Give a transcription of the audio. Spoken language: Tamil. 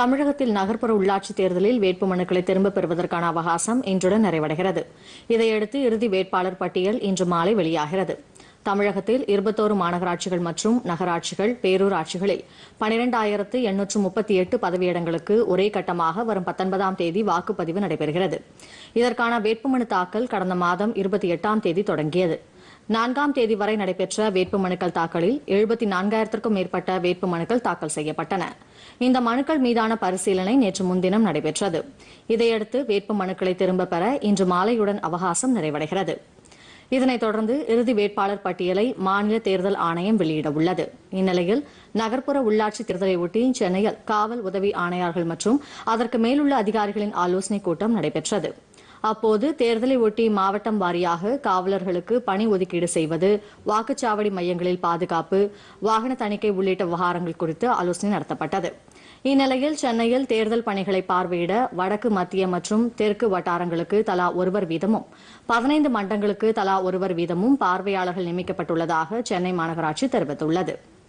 தமிழகத்தில் நகர்ப்புற உள்ளாட்சித் தேர்தலில் வேட்புமனுக்களை திரும்பப் பெறுவதற்கான அவகாசம் இன்றுடன் நிறைவடைகிறது இதையடுத்து இறுதி வேட்பாளர் பட்டியல் இன்று மாலை வெளியாகிறது தமிழகத்தில் இருபத்தோரு மாநகராட்சிகள் மற்றும் நகராட்சிகள் பேரூராட்சிகளில் பனிரெண்டாயிரத்து எண்ணூற்று முப்பத்தி எட்டு பதவியிடங்களுக்கு ஒரே கட்டமாக வரும் பத்தொன்பதாம் தேதி வாக்குப்பதிவு நடைபெறுகிறது இதற்கான வேட்புமனு தாக்கல் கடந்த மாதம் இருபத்தி எட்டாம் தேதி தொடங்கியது நான்காம் தேதி வரை நடைபெற்ற வேட்புமனுக்கள் தாக்கலில் எழுபத்தி நான்காயிரத்திற்கும் மேற்பட்ட வேட்புமனுக்கள் தாக்கல் செய்யப்பட்டன இந்த மனுக்கள் மீதான பரிசீலனை நேற்று முன்தினம் நடைபெற்றது இதையடுத்து வேட்புமனுக்களை திரும்பப் பெற இன்று மாலையுடன் அவகாசம் நிறைவடைகிறது இதனைத் தொடர்ந்து இறுதி வேட்பாளர் பட்டியலை மாநில தேர்தல் ஆணையம் வெளியிட உள்ளது இந்நிலையில் நகர்ப்புற உள்ளாட்சி தேர்தலை ஒட்டி சென்னையில் காவல் உதவி ஆணையர்கள் மற்றும் அதற்கு மேலுள்ள அதிகாரிகளின் ஆலோசனைக் கூட்டம் நடைபெற்றது அப்போது தேர்தலை ஒட்டி மாவட்டம் வாரியாக காவலர்களுக்கு பணி ஒதுக்கீடு செய்வது வாக்குச்சாவடி மையங்களில் பாதுகாப்பு வாகன தணிக்கை உள்ளிட்ட விவகாரங்கள் குறித்து ஆலோசனை நடத்தப்பட்டது இந்நிலையில் சென்னையில் தேர்தல் பணிகளை பார்வையிட வடக்கு மத்திய மற்றும் தெற்கு வட்டாரங்களுக்கு தலா ஒருவர் வீதமும் பதினைந்து மண்டங்களுக்கு தலா ஒருவர் வீதமும் பார்வையாளர்கள் நியமிக்கப்பட்டுள்ளதாக சென்னை மாநகராட்சி தெரிவித்துள்ளது